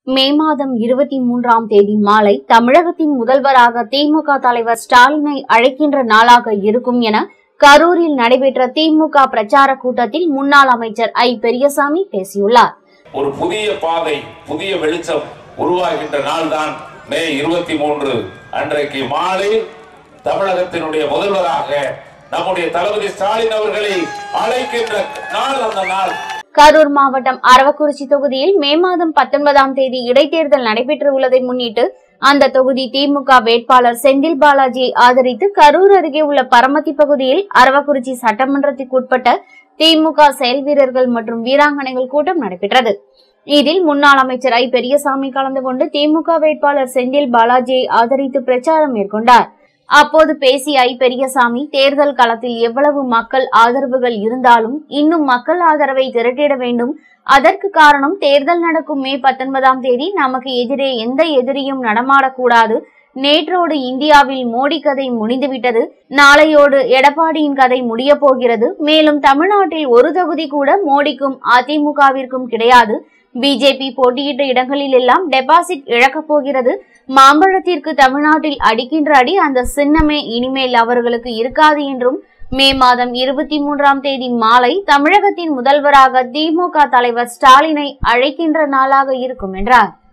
மே மாதம் இருபத்தி மூன்றாம் தேதி மாலை தமிழகத்தின் முதல்வராக திமுக தலைவர் ஸ்டாலினை அழைக்கின்ற நாளாக இருக்கும் என கரூரில் நடைபெற்ற திமுக பிரச்சார கூட்டத்தில் முன்னாள் அமைச்சர் ஐ பெரியசாமி பேசியுள்ளார் ஒரு புதிய பாதை புதிய வெளிச்சம் உருவாகின்ற நாள்தான் மே இருபத்தி மூன்று அன்றைக்கு மாலை தமிழகத்தினுடைய முதல்வராக நம்முடைய தளபதி ஸ்டாலின் அவர்களை அழைக்கின்ற நாள் அந்த நாள் கரூர் மாவட்டம் அரவக்குறிச்சி தொகுதியில் மே மாதம் பத்தொன்பதாம் தேதி இடைத்தேர்தல் நடைபெற்று உள்ளதை முன்னிட்டு அந்த தொகுதி திமுக வேட்பாளர் செந்தில் பாலாஜியை ஆதரித்து கரூர் அருகே உள்ள பரமத்தி பகுதியில் அரவக்குறிச்சி சட்டமன்றத்திற்குட்பட்ட திமுக செயல் வீரர்கள் மற்றும் வீராங்கனைகள் கூட்டம் நடைபெற்றது இதில் முன்னாள் அமைச்சர் ஐ பெரியசாமி கலந்து கொண்டு திமுக வேட்பாளர் செந்தில் பாலாஜியை ஆதரித்து பிரச்சாரம் மேற்கொண்டார் அப்போது பேசிய ஐ பெரியசாமி தேர்தல் களத்தில் எவ்வளவு மக்கள் ஆதரவுகள் இருந்தாலும் இன்னும் மக்கள் ஆதரவை திரட்டிட வேண்டும் அதற்கு காரணம் தேர்தல் நடக்கும் மே பத்தொன்பதாம் தேதி நமக்கு எதிரே எந்த எதிரியும் நடமாடக்கூடாது நேற்றோடு இந்தியாவில் மோடி கதை முடிந்துவிட்டது நாளையோடு எடப்பாடியின் கதை முடிய போகிறது மேலும் தமிழ்நாட்டில் ஒரு தொகுதி கூட மோடிக்கும் அதிமுகவிற்கும் கிடையாது பிஜேபி போட்டியிட்ட இடங்களில் எல்லாம் டெபாசிட் இழக்கப் போகிறது மாம்பழத்திற்கு தமிழ்நாட்டில் அடிக்கின்ற அடி அந்த சின்னமே இனிமேல் அவர்களுக்கு இருக்காது என்றும் மே மாதம் இருபத்தி மூன்றாம் தேதி மாலை தமிழகத்தின் முதல்வராக திமுக தலைவர் ஸ்டாலினை அழைக்கின்ற நாளாக இருக்கும் என்றார்